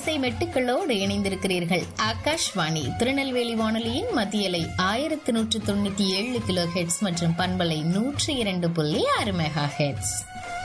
இசை மெட்டுக்களோடு இணைந்திருக்கிறீர்கள் ஆகாஷ்வாணி திருநெல்வேலி வானொலியின் மத்தியலை ஆயிரத்தி நூற்று தொண்ணூத்தி ஏழு கிலோ ஹெட்ஸ் மற்றும் பண்பலை நூற்றி இரண்டு புள்ளி ஆறு மெகா ஹெட்ஸ்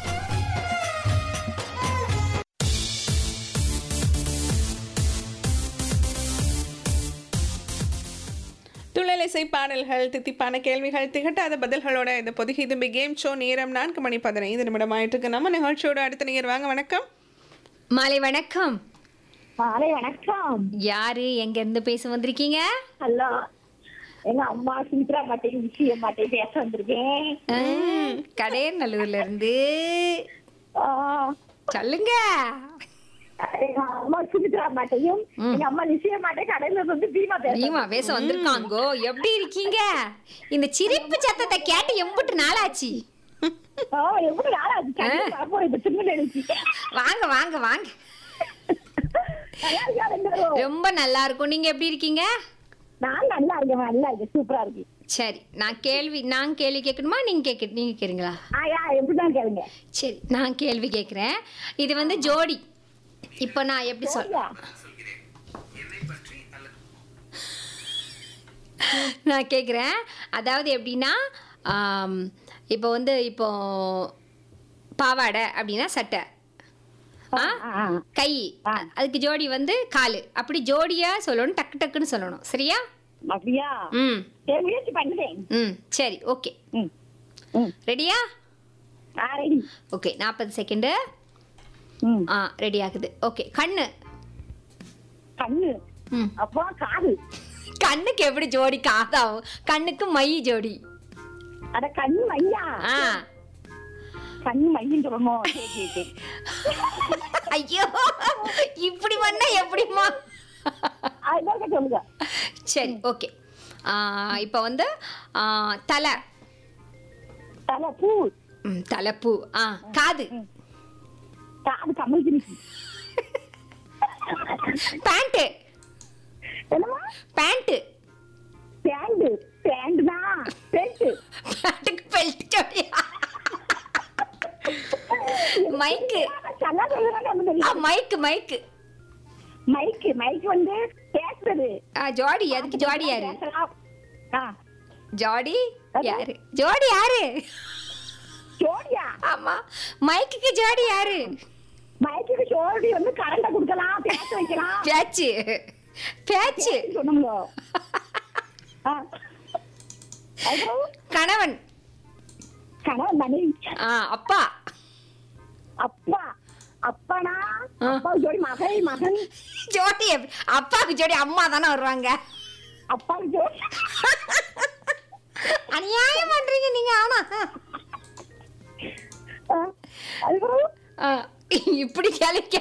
துள்ளலிசை பாடல்கள் தித்திப்பான கேள்விகள் திகட்டாத பதில்களோட இந்த பொதுகி இதும்பி கேம் ஷோ நேரம் நான்கு மணி பதினைந்து நிமிடம் ஆயிட்டு இருக்கு நம்ம நிகழ்ச்சியோட அடுத்த நேர் வாங்க வணக்கம் மாலை வணக்கம் மாலை வணக்கம் யாரு எங்க இருந்து பேச வந்திருக்கீங்க ஹலோ எங்க அம்மா சுமித்ரா மாட்டேன் விஷயம் மாட்டேன் பேச வந்திருக்கேன் கடையநல்லூர்ல இருந்து ஆ, சொல்லுங்க எங்க அம்மா சுமித்ரா மாட்டையும் எங்க அம்மா நிச்சயம் மாட்டேன் கடையில வந்து பீமா பேச நீமா பேச வந்திருக்காங்கோ எப்படி இருக்கீங்க இந்த சிரிப்பு சத்தத்தை கேட்டு எம்புட்டு நாளாச்சு ஆ, எப்படி நாளாச்சு கண்ணு பாப்போம் இப்ப சின்ன நினைச்சு வாங்க வாங்க வாங்க நல்லா இருக்கா ரெண்டு பேரும்? ரொம்ப நல்லா இருக்கும் நீங்க எப்படி இருக்கீங்க நான் நல்லா இருக்கேன் நல்லா இருக்கேன் சூப்பரா இருக்கு சரி நான் கேள்வி நான் கேள்வி கேட்கணுமா நீங்க கேட்க நீங்க கேக்குறீங்களா ஆயா எப்படிதான் கேளுங்க சரி நான் கேள்வி கேட்குறேன் இது வந்து ஜோடி இப்போ நான் எப்படி சொல் சரியா? நான் கேட்குறேன் அதாவது எப்படின்னா ஆம், இப்போ வந்து இப்போ பாவாடை அப்படின்னா சட்டை ஆ ஆ, ஆ. கை ஆ. அதுக்கு ஜோடி வந்து காலு அப்படி ஜோடியா சொல்லணும் டக்கு டக்குன்னு சொல்லணும் சரியா அப்படியா ம் சரி முயற்சி பண்ணுறேன் ம் சரி ஓகே ம் ம் ரெடியா ஆ ரெடி ஓகே நாற்பது செகண்டு ம் ஆ ரெடி ஆகுது ஓகே கண்ணு கண்ணு ம் அப்போ காது கண்ணுக்கு எப்படி ஜோடி காதாவும் கண்ணுக்கு மை ஜோடி அட கண்ணு மையா ஆ கண்ணு மையம் சொல்லணும் சரி சரி சரி ஐயோ இப்படி பண்ணா எப்படிம்மா அதுதான் சொல்லுங்க சரி ஓகே இப்போ வந்து ஆ, தலை தலை பூ ம், தலைப்பூ ஆ காது காது கமல் கிரிக்கி பேண்ட்டு என்னமா பேண்ட்டு பேண்டு பேண்டு தான் பேண்டு பேண்ட்டுக்கு பெல்ட் ஜோடியா மைக்கு நல்லா சொல்லுங்க நம்ம ஆ தெரியும் மைக்கு மைக்கு மைக்கு மைக்கு வந்து பேசுறது ஆ ஜோடி அதுக்கு ஜோடி யாரு பேசலாம். ஆ ஜோடி யாரு ஜோடி யாரு ஜோடியா ஆமா மைக்குக்கு ஜோடி யாரு மைக்குக்கு ஜோடி வந்து கரண்ட கொடுக்கலாம் பேச வைக்கலாம் பேச்சு பேச்சு சொன்னோம்ல ஆ. அப்புறம் கணவன் கணவன் மனைவி ஆ அப்பா அப்பா அப்பனா ஆ. அப்பா ஜோடி மகன் மகன் ஜோடி எப்படி- அப்பாவுக்கு ஜோடி அம்மா தானே வருவாங்க அப்பா ஜோடி அநியாயம் பண்றீங்க நீங்க ஆனா ஆ. அதுக்கப்புறம் ஆ, இப்படி கேள்வி